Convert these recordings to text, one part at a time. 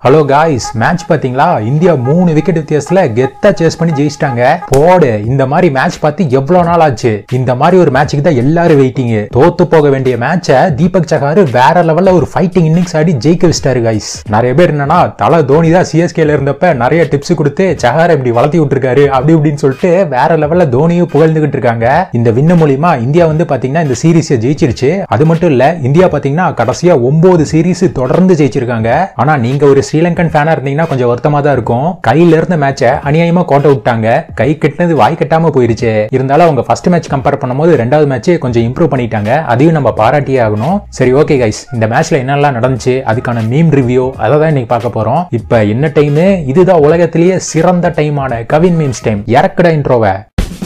hello guys match பாத்தீங்களா India மூணு wicket வித்தியாசத்துல கெத்தா சேஸ் பண்ணி ஜெயிச்சிட்டாங்க போடு இந்த மாதிரி மேட்ச் பார்த்து எவ்வளவு நாள் ஆச்சு இந்த மாதிரி ஒரு மேட்சுக்கு தான் எல்லாரும் வெயிட்டிங் தோத்து போக வேண்டிய மேட்சை தீபக் சகாரு வேற லெவல்ல ஒரு ஃபைட்டிங் இன்னிங்ஸ் ஆடி ஜெயிக்க வச்சிட்டாரு காய்ஸ் நிறைய பேர் என்னன்னா தலை தோனி தான் சிஎஸ்கேல இருந்தப்ப நிறைய டிப்ஸ் கொடுத்து சகாரை இப்படி வளர்த்தி விட்டுருக்காரு அப்படி இப்படின்னு சொல்லிட்டு வேற லெவல்ல தோனியும் புகழ்ந்துகிட்டு இருக்காங்க இந்த வின்ன மூலியமா இந்தியா வந்து பாத்தீங்கன்னா இந்த சீரீஸை ஜெயிச்சிருச்சு அது மட்டும் இல்ல இந்தியா பாத்தீங்கன்னா கடைசியா ஒன்பது சீரீஸ் தொடர்ந்து ஜெயிச்சிருக்காங்க ஆனா நீங்க ஒரு ஸ்ரீலங்கன் ஃபேனா இருந்தீங்கன்னா கொஞ்சம் வருத்தமா தான் இருக்கும் கையில இருந்த மேட்சை அநியாயமா கோட்டை விட்டாங்க கை கட்டினது வாய் கட்டாம போயிருச்சு இருந்தாலும் அவங்க ஃபர்ஸ்ட் மேட்ச் கம்பேர் பண்ணும்போது ரெண்டாவது மேட்ச் கொஞ்சம் இம்ப்ரூவ் பண்ணிட்டாங்க அதையும் நம்ம பாராட்டியே ஆகணும் சரி ஓகே கைஸ் இந்த மேட்ச்ல என்னெல்லாம் நடந்துச்சு அதுக்கான மீம் ரிவ்யூ அதை தான் இன்னைக்கு பார்க்க போறோம் இப்போ என்ன டைம் இதுதான் உலகத்திலேயே சிறந்த டைமான கவின் மீம்ஸ் டைம் இறக்குடா இன்ட்ரோவை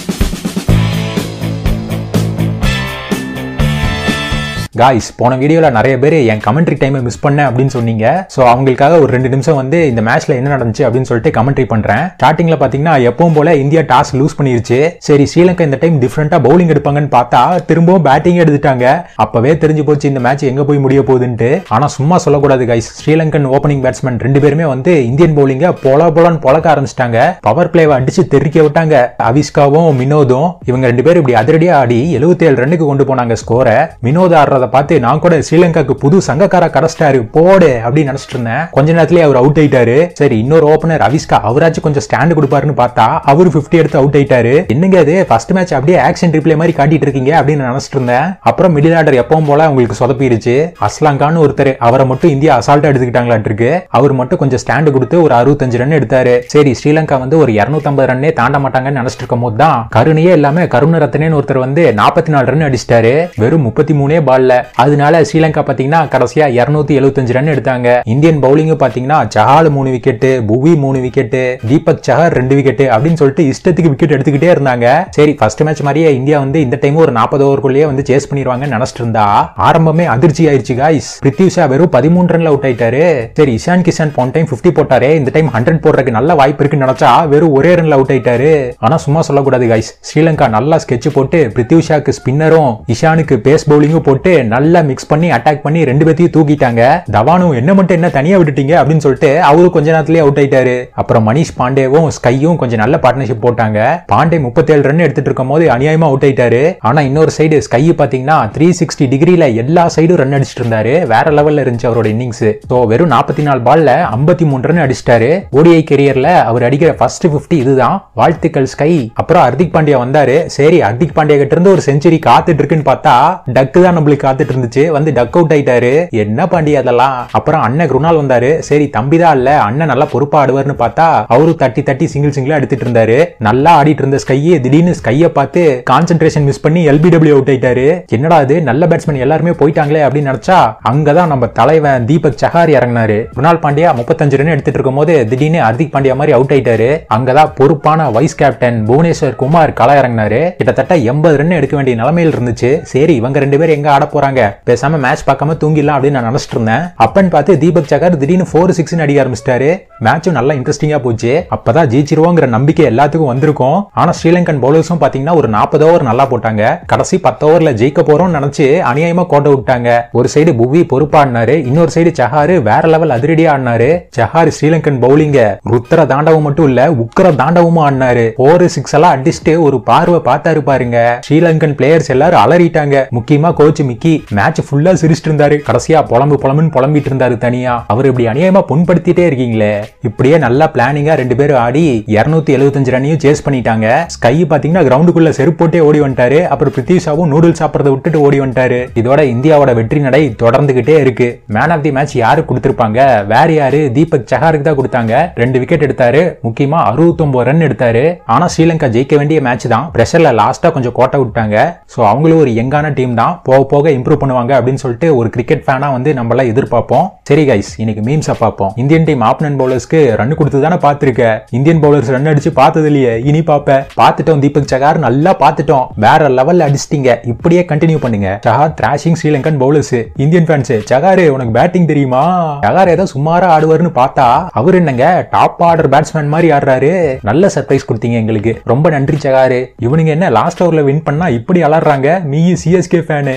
காய்ஸ் போன வீடியோல நிறைய பேர் என் கமெண்ட்ரி டைமை மிஸ் பண்ணேன் அப்படின்னு சொன்னீங்க ஸோ அவங்களுக்காக ஒரு ரெண்டு நிமிஷம் வந்து இந்த மேட்ச்ல என்ன நடந்துச்சு அப்படின்னு சொல்லிட்டு கமெண்ட்ரி பண்றேன் ஸ்டார்டிங்ல பாத்தீங்கன்னா எப்பவும் போல இந்தியா டாஸ் லூஸ் பண்ணிருச்சு சரி ஸ்ரீலங்கா இந்த டைம் டிஃப்ரெண்டா பவுலிங் எடுப்பாங்கன்னு பார்த்தா திரும்பவும் பேட்டிங் எடுத்துட்டாங்க அப்பவே தெரிஞ்சு போச்சு இந்த மேட்ச் எங்க போய் முடிய போகுதுன்ட்டு ஆனா சும்மா சொல்லக்கூடாது கைஸ் ஸ்ரீலங்கன் ஓப்பனிங் பேட்ஸ்மேன் ரெண்டு பேருமே வந்து இந்தியன் பவுலிங்க பொல பொலன்னு பொழக்க ஆரம்பிச்சிட்டாங்க பவர் பிளேவை அடிச்சு தெறிக்க விட்டாங்க அவிஸ்காவும் மினோதும் இவங்க ரெண்டு பேரும் இப்படி அதிரடியா ஆடி 77 ரன்னுக்கு கொண்டு போனாங்க ஸ்கோரை வினோத் ஆடுறத பார்த்து நான் கூட ஸ்ரீலங்காக்கு புது சங்கக்கார கடச்சிட்டாரு போடு அப்படின்னு நினைச்சிட்டு இருந்தேன் கொஞ்ச நேரத்திலேயே அவர் அவுட் ஆயிட்டாரு சரி இன்னொரு ஓப்பனர் அவிஸ்கா அவராச்சும் கொஞ்சம் ஸ்டாண்ட் கொடுப்பாருன்னு பார்த்தா அவரு 50 எடுத்து அவுட் ஆயிட்டாரு என்னங்க அது ஃபர்ஸ்ட் மேட்ச் அப்படியே ஆக்ஷன் ரிப்ளே மாதிரி காட்டிட்டு இருக்கீங்க அப்படின்னு நினைச்சிட்டு இருந்தேன் அப்புறம் மிடில் ஆர்டர் எப்பவும் போல உங்களுக்கு சொதப்பிருச்சு அஸ்லாங்கான்னு ஒருத்தர் அவரை மட்டும் இந்தியா அசால்ட்டா எடுத்துக்கிட்டாங்களாட்டு இருக்கு அவர் மட்டும் கொஞ்சம் ஸ்டாண்ட் கொடுத்து ஒரு அறுபத்தஞ்சு ரன் எடுத்தாரு சரி ஸ்ரீலங்கா வந்து ஒரு 250 ரன்னே தாண்ட மாட்டாங்கன்னு நினைச்சிட்டு இருக்கும் போது தான் கருணையே இல்லாம கருணரத்னேன்னு ஒருத்தர் வந்து நாற்பத்தி நாலு ரன் அடிச்சிட்டாரு வெறும் முப்பத்தி மூணே பால்ல அதனால ஸ்ரீலங்கா பாத்தீங்கன்னா கடைசியா 275 எழுபத்தஞ்சு ரன் எடுத்தாங்க இந்தியன் பவுலிங் பாத்தீங்கன்னா சஹால் மூணு விக்கெட் புவி மூணு விக்கெட் தீபக் சஹர் ரெண்டு விக்கெட் அப்படின்னு சொல்லிட்டு இஷ்டத்துக்கு விக்கெட் எடுத்துக்கிட்டே இருந்தாங்க சரி ஃபர்ஸ்ட் மேட்ச் மாதிரியே இந்தியா வந்து இந்த டைம் ஒரு நாற்பது ஓவருக்குள்ளேயே வந்து சேஸ் பண்ணிடுவாங்கன்னு நினைச்சிட்டு இருந்தா ஆரம்பமே அதிர்ச்சி ஆயிருச்சு காய்ஸ் பிருத்வி ஷா வெறும் பதிமூணு ரன்ல அவுட் ஆயிட்டாரு சரி இஷான் கிஷான் போன டைம் 50 போட்டாரே இந்த டைம் ஹண்ட்ரட் போடுறதுக்கு நல்ல வாய்ப்பு இருக்குன்னு நினைச்சா வெறும் ஒரே ரன்ல அவுட் ஆயிட்டாரு ஆனா சும்மா சொல்லக்கூடாது காய்ஸ் ஸ்ரீலங்கா நல்லா ஸ்கெட்ச் போட்டு பிருத்வி ஷாக்கு ஸ்பின்னரும் இஷானுக்கு பேஸ் பவுலிங்கும் போட்டு நல்லா மிக்ஸ் பண்ணி அட்டாக் பண்ணி ரெண்டு பேத்தையும் தூக்கிட்டாங்க தவானும் என்ன மட்டும் என்ன தனியா விட்டுட்டீங்க அப்படின்னு சொல்லிட்டு அவரு கொஞ்ச நேரத்திலேயே அவுட் ஆயிட்டாரு அப்புறம் மணிஷ் பாண்டேவும் ஸ்கையும் கொஞ்சம் நல்ல பார்ட்னர்ஷிப் போட்டாங்க பாண்டே 37 ரன் எடுத்துட்டு இருக்கும் போது அநியாயமா அவுட் ஆயிட்டாரு ஆனா இன்னொரு சைடு ஸ்கை பாத்தீங்கன்னா த்ரீ சிக்ஸ்டி டிகிரில எல்லா சைடும் ரன் அடிச்சிட்டு இருந்தாரு வேற லெவல்ல இருந்துச்சு அவரோட இன்னிங்ஸ் ஸோ வெறும் நாற்பத்தி நாலு பால்ல ஐம்பத்தி மூணு ரன் அடிச்சிட்டாரு ஓடிஐ கெரியர்ல அவர் அடிக்கிற ஃபர்ஸ்ட் 50 இதுதான் வாழ்த்துக்கள் ஸ்கை அப்புறம் ஹர்திக் பாண்டியா வந்தாரு சரி ஹர்திக் பாண்டியா கிட்ட இருந்து ஒரு செஞ்சுரி காத்துட்டு இருக்குன்னு பார்த்தா டக்கு தான் நம்மளுக்கு காத்துட்டு இருந்துச்சு வந்து டக் அவுட் ஆயிட்டாரு என்ன பாண்டியா அதெல்லாம் அப்புறம் அண்ணன் குருநாள் வந்தாரு சரி தம்பி தான் இல்ல அண்ணன் நல்லா பொறுப்பா ஆடுவார்னு பார்த்தா அவரு தட்டி தட்டி சிங்கிள் சிங்கிளா எடுத்துட்டு இருந்தாரு நல்லா ஆடிட்டு இருந்த ஸ்கையே திடீர்னு ஸ்கைய பார்த்து கான்சென்ட்ரேஷன் மிஸ் பண்ணி எல்பிடபிள்யூ அவுட் ஆயிட்டாரு என்னடா அது நல்ல பேட்ஸ்மேன் எல்லாருமே போயிட்டாங்களே அப்படின்னு நினைச்சா அங்கதான் நம்ம தலைவன் தீபக் சஹார் இறங்கினாரு குணால் பாண்டியா முப்பத்தஞ்சு ரன் எடுத்துட்டு இருக்கும் போது திடீர்னு ஹர்திக் பாண்டியா மாதிரி அவுட் ஆயிட்டாரு அங்கதான் பொறுப்பான வைஸ் கேப்டன் புவனேஸ்வர் குமார் கள இறங்கினாரு கிட்டத்தட்ட எண்பது ரன் எடுக்க வேண்டிய நிலைமையில் இருந்துச்சு சரி இவங்க ரெண்டு பேரும் எங்க ஆட போறாங்க பேசாம மேட்ச் பார்க்காம தூங்கிடலாம் அப்படின்னு நான் நினைச்சிட்டு இருந்தேன் அப்பன்னு பார்த்து தீபக் சகர் திடீர்னு ஃபோர் சிக்ஸ் அடிக்க ஆரம்பிச்சிட்டாரு மேட்சும் நல்லா இன்ட்ரெஸ்டிங்கா போச்சு அப்பதான் ஜெயிச்சிருவோங்கிற நம்பிக்கை எல்லாத்துக்கும் வந்திருக்கும் ஆனா ஸ்ரீலங்கன் பவுலர்ஸும் பாத்தீங்கன்னா ஒரு நாற்பது ஓவர் நல்லா போட்டாங்க கடைசி பத்து ஓவர்ல ஜெயிக்க போறோம்னு நினைச்சு அநியாயமா கோட்டை விட்டாங்க ஒரு சைடு புவி பொறுப்பா ஆடினாரு இன்னொரு சைடு சஹாரு வேற லெவல் அதிரடியா ஆடினாரு சஹாரு ஸ்ரீலங்கன் பவுலிங்க ருத்ர தாண்டவம் மட்டும் இல்ல உக்கர தாண்டவமும் ஆடினாரு ஃபோர் சிக்ஸ் எல்லாம் அடிச்சுட்டு ஒரு பார்வை பார்த்தாரு பாருங்க ஸ்ரீலங்கன் பிளேயர்ஸ் எல்லாரும் அலறிட்டாங்க முக்கியமா கோச் மிக்கி மேட்ச் ஃபுல்லா சிரிச்சிட்டு இருந்தாரு கடைசியா புலம்பு புலம்புன்னு புலம்பிட்டு இருந்தாரு தனியா அவர் இப்படி அநியாயமா புண்படுத்திட்டே இருக்கீங்களே இப்படியே நல்லா பிளானிங்கா ரெண்டு பேரும் ஆடி 275 எழுபத்தஞ்சு ரன்னையும் சேஸ் பண்ணிட்டாங்க ஸ்கை பாத்தீங்கன்னா கிரவுண்டுக்குள்ள செருப்பு போட்டே ஓடி வந்துட்டாரு அப்புறம் பிரித்திஷாவும் நூடுல்ஸ் சாப்பிடறத விட்டுட்டு ஓடி வந்துட்டாரு இதோட இந்தியாவோட வெற்றி நடை தொடர்ந்துகிட்டே இருக்கு மேன் ஆஃப் தி மேட்ச் யாரு கொடுத்திருப்பாங்க வேற யாரு தீபக் சஹாருக்கு தான் கொடுத்தாங்க ரெண்டு விக்கெட் எடுத்தாரு முக்கியமா 69 ரன் எடுத்தாரு ஆனா ஸ்ரீலங்கா ஜெயிக்க வேண்டிய மேட்ச் தான் பிரஷர்ல லாஸ்டா கொஞ்சம் கோட்டை விட்டாங்க சோ அவங்களும் ஒரு யங்கான டீம் தான் போக போக இம்ப்ரூவ் பண்ணுவாங்க அப்படின்னு சொல்லிட்டு ஒரு கிரிக்கெட் ஃபேனா வந்து நம்மள எதிர்பார்ப்போம் சரி கைஸ் இன்னைக்கு மீம்ஸை பார்ப்போம் இந்தியன் டீம் ஆப்னன் பவுலர்ஸ்க்கு ரன் கொடுத்து தானே பார்த்துருக்க இந்தியன் பவுலர்ஸ் ரன் அடிச்சு பார்த்தது இல்லையே இனி பார்ப்பேன் பார்த்துட்டோம் தீபக் சகார் நல்லா பார்த்துட்டோம் வேற லெவல்ல அடிச்சிட்டீங்க இப்படியே கண்டினியூ பண்ணுங்க Chahar thrashing Sri Lankan bowlers Indian fans Chahar உனக்கு பேட்டிங் தெரியுமா சகார் ஏதோ சுமாரா ஆடுவார்னு பார்த்தா அவர் என்னங்க டாப் ஆர்டர் பேட்ஸ்மேன் மாதிரி ஆடுறாரு நல்ல சர்ப்ரைஸ் கொடுத்தீங்க எங்களுக்கு ரொம்ப நன்றி சகாரு இவனுங்க என்ன லாஸ்ட் ஓவர்ல வின் பண்ணா இப்படி அலறாங்க நீ சிஎஸ்கே ஃபேனு கரெக்ட்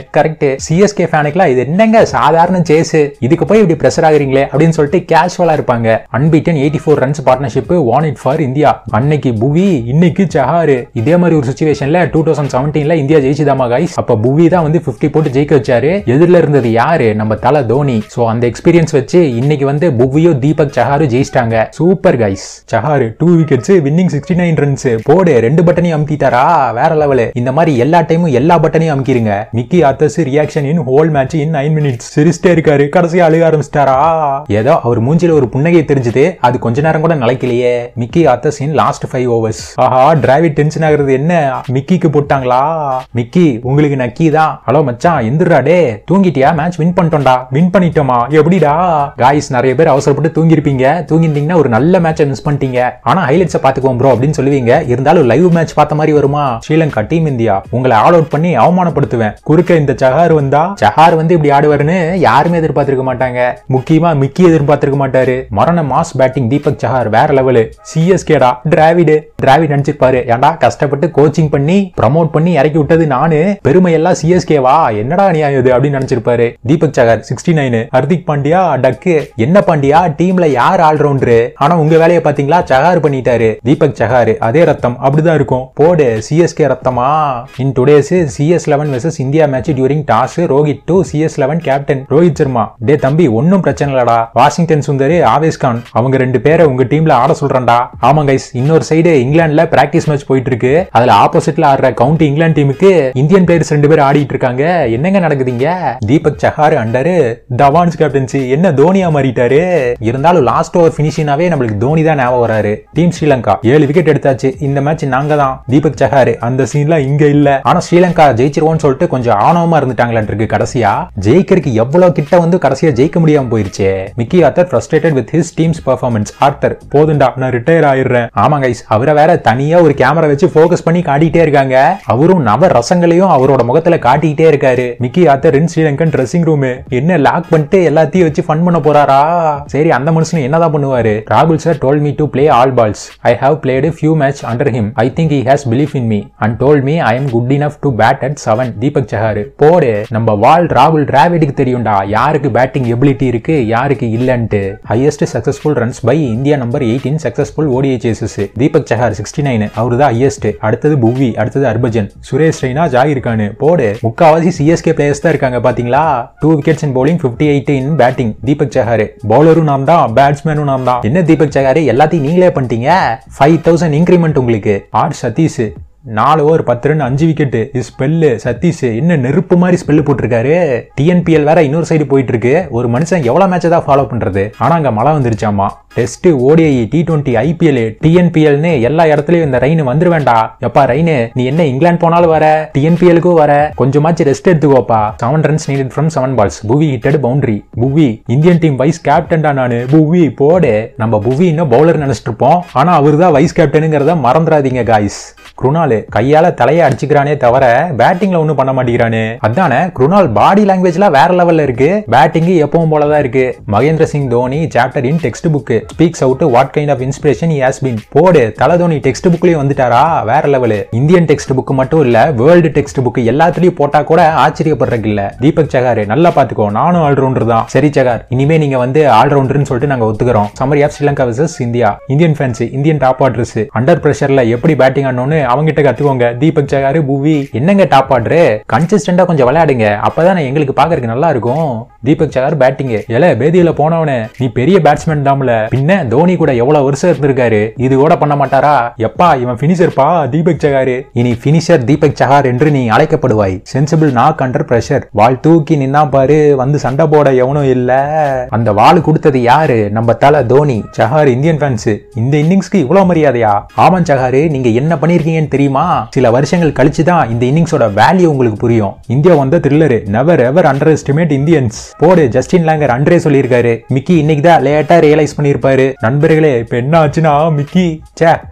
சிஎஸ்கே ஃபேனுக்குலாம் இது என்னங்க சாதாரண சேஸ் இதுக்கு போய் இப்படி பிரஷர் ஆகுறீங்களே அப்படின்னு சொல்லிட்டு கேஷுவலா இருப்பாங்க unbeaten eighty four runs partnership won it for India அன்னைக்கு புவி இன்னைக்கு சஹாரு இதே மாதிரி ஒரு சுச்சுவேஷன்ல டூ தௌசண்ட் செவன்டீன்ல இந்தியா ஜெயிச்சுதாமா கைஸ் அப்ப புவி தான் வந்து 50 போட்டு ஜெயிக்க வச்சாரு எதிரில் இருந்தது யாரு நம்ம தல தோனி சோ அந்த எக்ஸ்பீரியன்ஸ் வச்சு இன்னைக்கு வந்து புவியோ தீபக் சஹாரு ஜெயிச்சிட்டாங்க super guys Chahar two wickets winning sixty nine runs போடு ரெண்டு பட்டனையும் அமுத்திட்டாரா வேற லெவலு இந்த மாதிரி எல்லா டைமும் எல்லா பட்டனையும் அமுக்கிருங்க Mickey Arthur's reaction in whole match in nine minutes சிரிச்சிட்டே இருக்காரு கடைசியா அழுக ஆரம்பிச்சிட்டாரா ஏதோ அவர் மூஞ்சில ஒரு புன்னகை தெரிஞ்சது அது கொஞ்ச நேரம் கூட நிலைக்கலையே Mickey Arthur's in last five overs ஆஹா டிராவிட் டென்ஷன் ஆகுறது என்ன மிக்கிக்கு போட்டாங்களா மிக்கி உங்களுக்கு நக்கி தான் ஹலோ மச்சான் எந்திரா டே தூங்கிட்டியா மேட்ச் வின் பண்ணிட்டோம்டா வின் பண்ணிட்டோமா எப்படிடா காய்ஸ் நிறைய பேர் அவசரப்பட்டு தூங்கிருப்பீங்க தூங்கிட்டீங்கன்னா ஒரு நல்ல மேட்சை மிஸ் பண்ணிட்டீங்க ஆனா ஹைலைட்ஸை பாத்துக்குவோம் ப்ரோ அப்படின்னு சொல்லுவீங்க இருந்தாலும் லைவ் மேட்ச் பார்த்த மாதிரி வருமா ஸ்ரீலங்கா டீம் இந்தியா உங்களை ஆல் அவுட் பண்ணி அவமானப்படுத்துவேன் குறுக்க இந்த சஹார் வந்தா சஹார் வந்து இப்படி ஆடுவாருன்னு யாருமே எதிர்பார்த்திருக்க மாட்டாங்க முக்கியமா மிக்கி எதிர்பார்த்திருக்க மாட்டாரு மரண மாஸ் பேட்டிங் தீபக் சஹார் வேற லெவலு சிஎஸ்கேடா டிராவிடு டிராவிட் நினைச்சிருப்பாரு ஏன்டா கஷ்டப்பட்டு கோச்சிங் பண்ணி ப்ரமோட் பண்ணி இறக்கி விட்டது நானு பெருமை எல்லாம் சிஎஸ்கேவா என்னடா நியாயம் இது அப்படின்னு நினைச்சிருப்பாரு Deepak Chahar sixty nine Hardik Pandya duck என்ன பாண்டியா டீம்ல யார் ஆல்ரவுண்டரு ஆனா உங்க வேலையை பாத்தீங்களா சஹார் பண்ணிட்டாரு தீபக் சஹார் அதே ரத்தம் அப்படிதான் இருக்கும் போடு சிஎஸ்கே ரத்தமா in today's CS eleven versus India match during toss Rohit to CS eleven captain Rohit Sharma டே தம்பி ஒன்னும் பிரச்சனை இல்லடா வாஷிங்டன் சுந்தர் ஆவேஸ் கான் அவங்க ரெண்டு பேரை உங்க டீம்ல ஆட சொல்றேன்டா ஆமா கைஸ் இன்னொரு சைடு இங்கிலாந்துல பிராக்டிஸ் மேட்ச் போயிட்டு இருக்கு அதுல ஆப்போசிட்ல ஆடுற கவுண்டி இங்கிலாந்து டீமுக்கு இந்தியன் பிளேயர்ஸ் ரெண்டு பேர் ஆடிட்டு இருக்காங்க என்னங்க நடக்குதுங்க தீபக் சஹார் அண்டரு தவான்ஸ் கேப்டன்சி என்ன தோனியா மாறிட்டாரு இருந்தாலும் லாஸ்ட் ஓவர் பினிஷிங்னாவே நம்மளுக்கு தோனி தான் ஞாபகம் வராரு டீம் ஸ்ரீலங்கா ஏழு விக்கெட் எடுத்தாச்சு இந்த மேட்ச் நாங்க தான் தீபக் சஹார் அந்த சீன்லாம் இங்க இல்ல ஆனா ஸ்ரீலங்கா ஜெயிச்சிருவோம்னு சொல்லிட்டு கொஞ்சம் ஆணவமா இருந்துட்டாங்களான் இருக்கு கடைசியா ஜெயிக்கிறதுக்கு எவ்வளவு கிட்ட வந்து கடைசியா ஜெயிக்க முடியாம போயிருச்சு Mickey Arthur frustrated with his team's performance Arthur போதுண்டா நான் ரிட்டையர் ஆயிடுறேன் ஆமா கைஸ் அவரை வேற தனியா ஒரு கேமரா வச்சு ஃபோக்கஸ் பண்ணி காட்டிட்டே இருக்காங்க அவரும் நவ ரசங்களையும் அவரோட முகத்துல காட்டிக்கிட்டே இருக்காரு Mickey Arthur in Sri Lankan dressing room என்ன லாக் பண்ணிட்டு எல்லாத்தையும் வச்சு ஃபன் பண்ண போறாரா சரி அந்த மனுஷன் என்னதான் பண்ணுவாரு ராகுல் sir told me to play all balls I have played few match under him I think he has belief in me and told me I am good enough to bat at seven Deepak Chahar போடு நம்ம வால் ராகுல் டிராவிடுக்கு தெரியும்டா யாருக்கு batting ability இருக்கு யாருக்கு இல்லன்ட்டு highest successful runs by India number eighteen successful ODI chases Deepak Chahar sixty nine அவரு தான் ஹையஸ்ட் அடுத்தது புவி அடுத்தது ஹர்பஜன் சுரேஷ் ரெய்னா ஜாகிர் கான் போடு முக்காவாசி சிஎஸ்கே பிளேயர்ஸ் தான் இருக்காங்க பாத்தீங்களா two wickets in bowling 58 eight in batting Deepak Chahar பவுலரும் நாம் தான் பேட்ஸ்மேனும் நாம் தான் என்ன தீபக் சஹார் எல்லாத்தையும் நீங்களே பண்ணிட்டீங்க ஃபைவ் தௌசண்ட் இன்க்ரிமெண்ட் உங்களுக்கு ஆர் சதீஷ் நாலு ஓவர் பத்து ரன் அஞ்சு விக்கெட் ஸ்பெல்லு சதீஷ் என்ன நெருப்பு மாதிரி ஸ்பெல்லு போட்டிருக்காரு டிஎன்பிஎல் வேற இன்னொரு சைடு போயிட்டு இருக்கு ஒரு மனுஷன் எவ்வளவு மேட்சை தான் ஃபாலோ பண்றது ஆனா அங்க மழை வந்துருச்சாமா test ODI T twenty IPL டிஎன்பிஎல்னு எல்லா இடத்துலயும் இந்த ரெயின் வந்துரு வேண்டாம் எப்பா ரெயின் நீ என்ன இங்கிலாந்து போனாலும் வர டிஎன்பிஎலுக்கும் வர கொஞ்சமாச்சு ரெஸ்ட் எடுத்துக்கோப்பா seven runs needed from seven balls Bhuvi hitted boundary Bhuvi Indian team vice கேப்டன்டா நானு புவி போடு நம்ம புவி இன்னும் பவுலர் நினைச்சிட்டு இருப்போம் ஆனா அவர் தான் வைஸ் கேப்டனுங்கிறத மறந்துடாதீங்க காய்ஸ் குருணால் கையால தலையை அடிச்சுக்கிறானே தவிர பேட்டிங்ல ஒண்ணும் பண்ண மாட்டேங்கிறானே அதானே குருணால் பாடி லாங்குவேஜ்லாம் வேற லெவல்ல இருக்கு பேட்டிங் எப்பவும் போலதான் இருக்கு Mahendra Singh Dhoni chapter in text book speaks out what kind of inspiration has been போடு தல தோனி டெக்ஸ்ட் புக்லயும் வந்துட்டாரா வேற லெவலு இந்தியன் டெக்ஸ்ட் புக் மட்டும் இல்ல வேர்ல்டு டெக்ஸ்ட் புக் எல்லாத்துலயும் போட்டா கூட ஆச்சரியப்படுறதுக்கு இல்ல தீபக் சகார் நல்லா பாத்துக்கோ நானும் ஆல்ரவுண்டர் தான் சரி சகார் இனிமே நீங்க வந்து ஆல்ரவுண்டர்னு சொல்லிட்டு நாங்க ஒத்துக்கிறோம் summary of Sri Lanka versus India Indian fans Indian top orders under பிரஷர்ல எப்படி பேட்டிங் ஆடணும்னு அவங்கிட்ட கத்துக்கோங்க தீபக் சகாரு புவி என்னங்க டாப் ஆர்டர் கன்சிஸ்டண்டா கொஞ்சம் விளையாடுங்க அப்பதான் எங்களுக்கு பாக்குறதுக்கு நல்லா இருக்கும் தீபக் சகார் பேட்டிங் எல பேதியில போனவனே நீ பெரிய பேட்ஸ்மேன் தாம்ல பின்ன தோனி கூட எவ்வளவு வருஷம் இருந்திருக்காரு இது கூட பண்ண மாட்டாரா எப்பா இவன் பினிஷர்ப்பா தீபக் சகாரு இனி பினிஷர் தீபக் சகார் என்று நீ அழைக்கப்படுவாய் sensible knock under pressure wall தூக்கி நின்னா பாரு வந்து சண்டை போட எவனும் இல்ல அந்த வாள் கொடுத்தது யாரு நம்ம தல தோனி சஹார் இந்தியன் ஃபேன்ஸ் இந்த இன்னிங்ஸ்க்கு இவ்வளவு மரியாதையா ஆமாம் சஹாரு நீங்க என்ன பண்ணிருக்கீங்கன்னு தெரியுமா சில வருஷங்கள் கழிச்சு தான் இந்த இன்னிங்ஸோட வேல்யூ உங்களுக்கு புரியும் இந்தியா வந்த thriller never ever underestimate Indians போடு ஜஸ்டின் லாங்கர் அன்றே சொல்லியிருக்காரு மிக்கி இன்னைக்கு தான் லேட்டா ரியலைஸ் பண்ணியிருப்பாரு நண்பர்களே இப்ப என்ன ஆச்சுன்னா மிக்கி சே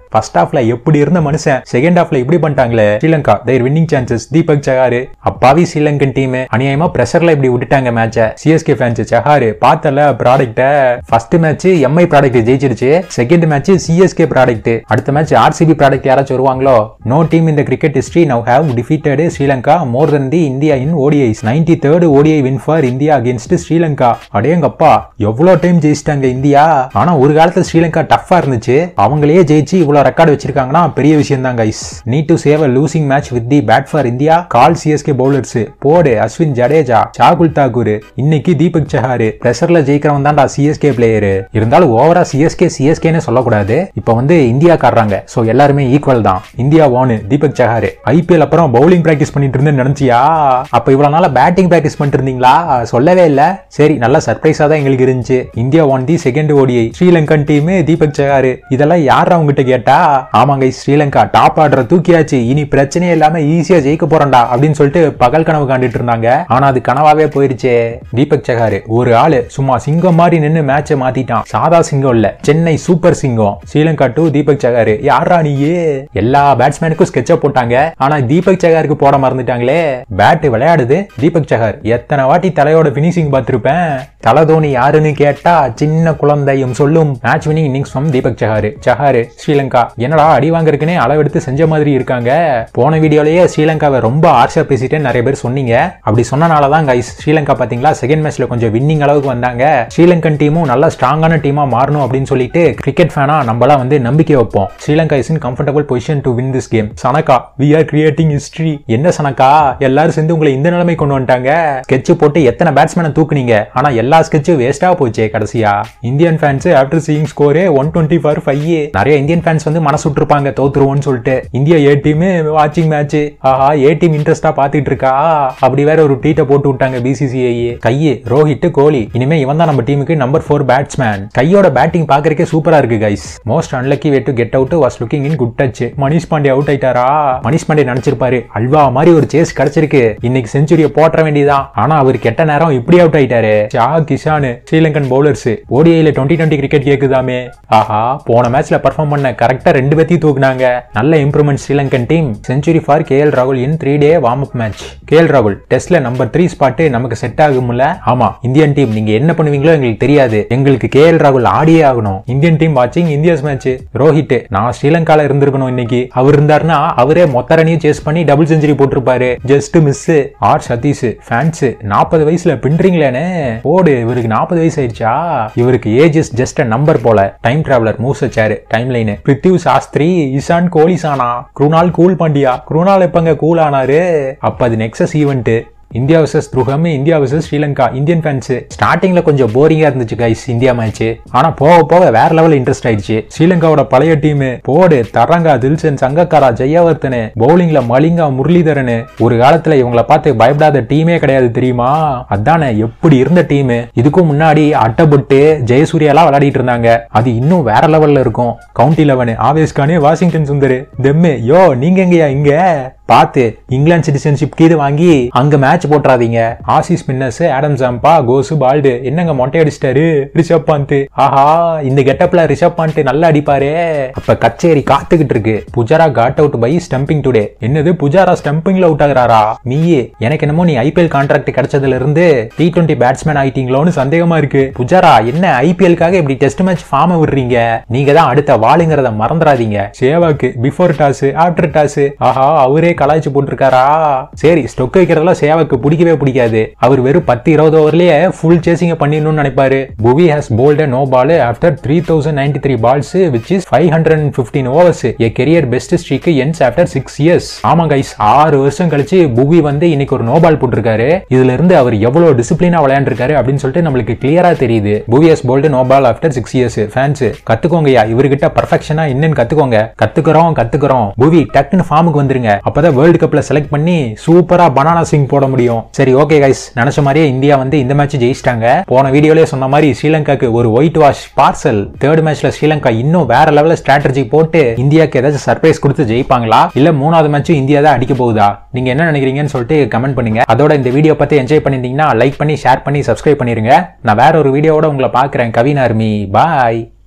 ஃபர்ஸ்ட் ஹாஃப்ல எப்படி இருந்த மனுஷன் செகண்ட் ஹாஃப்ல இப்படி பண்ணிட்டாங்களே Sri Lanka their winning chances Deepak Chahar அப்பாவி ஸ்ரீலங்கன் டீம் அநியாயமா பிரஷர்ல இப்படி விட்டுட்டாங்க மேட்ச சிஎஸ்கே ஃபேன்ஸ் சஹாரு பார்த்தல ப்ராடக்ட ஃபர்ஸ்ட் மேட்ச் எம்ஐ ப்ராடக்ட் ஜெயிச்சிருச்சு செகண்ட் மேட்ச் சிஎஸ்கே ப்ராடக்ட் அடுத்த மேட்ச் ஆர்சிபி ப்ராடக்ட் யாராச்சும் வருவாங்களோ நோ டீம் இந்த cricket history now have defeated Sri Lanka more than the India in ODIs ninety third ODI win for India against Sri Lanka அடேங்கப்பா எவ்வளோ time ஜெயிச்சிட்டாங்க India ஆனா ஒரு காலத்துல ஸ்ரீலங்கா டஃபா இருந்துச்சு அவங்களே ஜெயிச்சு இவ்வளவு ரெக்கார்டு வச்சிருக்காங்கன்னா பெரிய விஷயம் தான் guys need to save a losing match with the bat for India call CSK bowlers போடு அஸ்வின் ஜடேஜா சாகுல் தாக்கூர் இன்னைக்கு தீபக் சஹாரு பிரஷர்ல ஜெயிக்கிறவன் தான்டா சிஎஸ்கே பிளேயர் இருந்தாலும் ஓவரா சிஎஸ்கே சிஎஸ்கேன்னு சொல்லக்கூடாது இப்போ வந்து இந்தியா காடுறாங்க ஸோ எல்லாருமே ஈக்குவல் தான் இந்தியா ஓனு தீபக் சஹாரு ஐபிஎல் அப்புறம் பவுலிங் பிராக்டிஸ் பண்ணிட்டு இருந்தேன்னு நினைச்சியா அப்ப இவ்வளவு நாளா பேட்டிங் பிராக்டிஸ் பண்ணிட்டு இருந்தீங்களா சொல்லவே இல்ல சரி நல்ல சர்ப்ரைஸா தான் எங்களுக்கு இருந்துச்சு India won the second ODI Sri Lankan team Deepak Chahar இதெல்லாம் யார் அவங்ககிட்ட கேட்டா ஆமாங்க ஸ்ரீலங்கா டாப் ஆர்டர் தூக்கியாச்சு இனி பிரச்சனையே இல்லாம ஈஸியா ஜெயிக்க போறேன்டா அப்படின்னு சொல்லிட்டு பகல் கனவு காண்டிட்டு இருந்தாங்க ஆனா அது கனவாவே போயிருச்சே தீபக் சஹாரு ஒரு ஆளு சும்மா சிங்கம் மாதிரி நின்னு மேட்சை மாத்திட்டான் சாதா சிங்கம் இல்ல சென்னை சூப்பர் சிங்கம் ஸ்ரீலங்கா டு தீபக் சஹாரு யாரா நீயே எல்லா பேட்ஸ்மேனுக்கும் ஸ்கெட்ச போட்டாங்க ஆனா தீபக் சஹாருக்கு போட மறந்துட்டாங்களே பேட் விளையாடுது தீபக் சஹார் எத்தனை வாட்டி தலையோட பினிஷிங் பார்த்திருப்பேன் தல தோனி யாருன்னு கேட்டா சின்ன குழந்தையும் சொல்லும் match winning innings from Deepak Chahar Chahar Sri Lanka என்னடா அடி வாங்குறதுக்குனே அளவெடுத்து செஞ்ச மாதிரி இருக்காங்க போன வீடியோலயே ஸ்ரீலங்காவை ரொம்ப ஆர்ஷா பேசிட்டே நிறைய பேர் சொன்னீங்க அப்படி சொன்னனால தான் கைஸ் ஸ்ரீலங்கா பாத்தீங்களா செகண்ட் மேட்ச்ல கொஞ்சம் வின்னிங் அளவுக்கு வந்தாங்க ஸ்ரீலங்கன் டீமும் நல்ல ஸ்ட்ராங்கான டீமா மாறணும் அப்படின்னு சொல்லிட்டு கிரிக்கெட் ஃபேனா நம்மளாம் வந்து நம்பிக்கை வைப்போம் Sri Lanka is in comfortable position to win this game Shanaka we are creating history என்ன சனக்கா எல்லாரும் சேர்ந்து உங்களை இந்த நிலைமை கொண்டு வந்துட்டாங்க ஸ்கெட்ச் போட்டு எத்தனை பேட்ஸ்மேனை தூக்குனீங்க ஆனா எல்லா ஸ்கெட்சும் வேஸ்டா போச்சே கடைசியா இந்தியன் ஃபேன்ஸ் ஆஃப்டர் சீயிங் ஸ்கோரே ஒன் டுவெண்ட்டி ஃபார் ஃபைவ் நிறைய இந்தியன் ஃபேன்ஸ் வந்து மனசு விட்டுருப்பாங்க தோத்துருவோம்னு சொல்லிட்டு இந்தியா ஏ டீம் வாட்சிங் மேட்ச் ஆஹா ஏ டீம் இன்ட்ரெஸ்டா பாத்துட்டு இருக்கா அப்படி வேற ஒரு ட்வீட்டை போட்டு விட்டாங்க பிசிசிஐ கையே ரோஹித் கோலி இனிமே இவன் தான் நம்ம டீமுக்கு நம்பர் ஃபோர் பேட்ஸ்மேன் கையோட பேட்டிங் பாக்குறதுக்கே சூப்பரா இருக்கு guys most unlucky way to get out was looking in good touch Manish Pandey out ஆயிட்டாரா மணிஷ் பாண்டே நினைச்சிருப்பாரு அல்வா மாதிரி ஒரு சேஸ் கிடைச்சிருக்கு இன்னைக்கு செஞ்சுரியை போட்ட வேண்டியதான் ஆனா அவர் கெட்ட நேரம் இப்படி அவுட் ஆயிட்டாரு Shah Kisan Sri Lankan bowlers ஓடிஐல twenty twenty cricket கேக்குதாமே ஆஹா போன மேட்ச்ல பர்ஃபார்ம் பண்ண கரெக்டா ரெண்டு பேத்தையும் தூக்குனாங்க நல்ல improvement Sri Lankan team century for K L ராகுல் in three day warm up match K L ராகுல் டெஸ்ட்ல நம்பர் த்ரீ ஸ்பாட் நமக்கு செட் ஆகும்ல ஆமா இந்தியன் டீம் நீங்க என்ன பண்ணுவீங்களோ எங்களுக்கு தெரியாது எங்களுக்கு கே எல் ராகுல் ஆடியே ஆகணும் இந்தியன் டீம் வாட்சிங் இந்தியாஸ் மேட்ச் ரோஹித் நான் ஸ்ரீலங்கால இருந்திருக்கணும் இன்னைக்கு அவர் இருந்தாருன்னா அவரே மொத்த ரனையும் சேஸ் பண்ணி டபுள் செஞ்சுரி போட்டிருப்பாரு just miss R Sathish fans நாற்பது வயசுல பின்றீங்களேனே ஓடு இவருக்கு நாற்பது வயசு ஆயிடுச்சா இவருக்கு age is just a number போல டைம் டிராவலர் மூவ் சச்சாரு டைம் லைன் பிருத்திவ் சாஸ்திரி இசான் கோலிசானா குருணால் கூல் பாண்டியா குருணால் எப்பங்க கூல் ஆனாரு அப்ப அது நெக்ஸஸ் ஈவெண்ட் இந்தியா வர்சஸ் துருகம் India versus Sri Lanka Indian fans ஸ்டார்டிங்ல கொஞ்சம் போரிங்கா இருந்துச்சு கைஸ் இந்தியா மேட்ச் ஆனா போக போக வேற லெவல் இன்ட்ரெஸ்ட் ஆயிடுச்சு ஸ்ரீலங்காவோட பழைய டீம் போடு தரங்கா தில்சன் சங்கக்காரா ஜெயவர்தனு பவுலிங்ல மலிங்கா முரளிதரன் ஒரு காலத்துல இவங்கள பார்த்து பயப்படாத டீமே கிடையாது தெரியுமா அதானே எப்படி இருந்த டீம் இதுக்கும் முன்னாடி அட்டபுட்டு ஜெயசூர்யாலாம் விளையாடிட்டு இருந்தாங்க அது இன்னும் வேற லெவல்ல இருக்கும் கவுண்டி லெவன் ஆவேஸ்கானு வாஷிங்டன் சுந்தர் தெம்மு யோ நீங்க எங்கயா இங்க பார்த்து இங்கிலாந்து சிட்டிசன்ஷிப் கீது வாங்கி அங்க மேட்ச் போட்டுறாதீங்க ஆசி ஸ்பின்னர்ஸ் ஆடம் ஜாம்பா கோசு பால்டு என்னங்க மொட்டை அடிச்சிட்டாரு ரிஷப் பந்த் ஆஹா இந்த கெட்டப்ல ரிஷப் பந்த் நல்லா அடிப்பாரு அப்ப கச்சேரி காத்துக்கிட்டு இருக்கு Pujara caught out by stumping today என்னது புஜாரா ஸ்டம்பிங்ல அவுட் ஆகுறாரா நீயே எனக்கு என்னமோ நீ ஐபிஎல் கான்ட்ராக்ட் கிடைச்சதுல இருந்து டி டுவெண்ட்டி பேட்ஸ்மேன் ஆயிட்டீங்களோன்னு சந்தேகமா இருக்கு புஜாரா என்ன ஐபிஎல்காக இப்படி டெஸ்ட் மேட்ச் ஃபார்ம் விடுறீங்க நீங்க தான் அடுத்த வாளுங்கிறத மறந்துடாதீங்க சேவாக்கு பிஃபோர் டாஸ் ஆஃப்டர் டாஸ் ஆஹா அவரே கலாய்ச்சி போட்டிருக்காரா சரி ஸ்டொக் வைக்கிறதெல்லாம் சேவாக்கு பிடிக்கவே பிடிக்காது அவர் வெறும் பத்து இருபது ஓவர்லயே ஃபுல் சேசிங்க பண்ணிடணும்னு நினைப்பாரு Bhuvi has bowled no ball after three thousand ninety three balls which is five hundred and fifteen overs a career best streak ends after six years ஆமா கைஸ் ஆறு வருஷம் கழிச்சு புவி வந்து இன்னைக்கு ஒரு நோ பால் போட்டிருக்காரு இதுல இருந்து அவர் எவ்வளவு டிசிப்ளினா விளையாண்டுருக்காரு அப்படின்னு சொல்லிட்டு நம்மளுக்கு கிளியரா தெரியுது Bhuvi has bowled no ball after six years fans கத்துக்கோங்கயா இவர்கிட்ட பர்ஃபெக்ஷனா என்னன்னு கத்துக்கோங்க கத்துக்கிறோம் கத்துக்கிறோம் புவி டக்குன்னு ஃபார்முக்கு வந்துருங்க அப்பதான் வேர்ல்டு கப்ல செலக்ட் பண்ணி சூப்பரா பனானா சிங் போட முடியும் சரி ஓகே கைஸ் நினைச்ச மாதிரியே இந்தியா வந்து இந்த மேட்ச் ஜெயிச்சிட்டாங்க போன வீடியோலயே சொன்ன மாதிரி ஸ்ரீலங்காக்கு ஒரு ஒயிட் வாஷ் பார்சல் தேர்ட் மேட்ச்ல ஸ்ரீலங்கா இன்னும் வேற லெவல்ல ஸ்ட்ராட்டஜி போட்டு இந்தியாக்கு ஏதாச்சும் சர்ப்ரைஸ் கொடுத்து ஜெயிப்பாங்களா இல்ல மூணாவது மேட்சும் இந்தியா தான் அடிக்க போகுதா நீங்க என்ன நினைக்கிறீங்கன்னு சொல்லிட்டு கமெண்ட் பண்ணுங்க அதோட இந்த வீடியோ பத்தி என்ஜாய் பண்ணிருந்தீங்கன்னா லைக் பண்ணி ஷேர் பண்ணி சப்ஸ்கிரைப் பண்ணிருங்க நான் வேற ஒரு வீடியோவோட உங்களை பாக்குறேன் கவின் ஆர்மி பாய்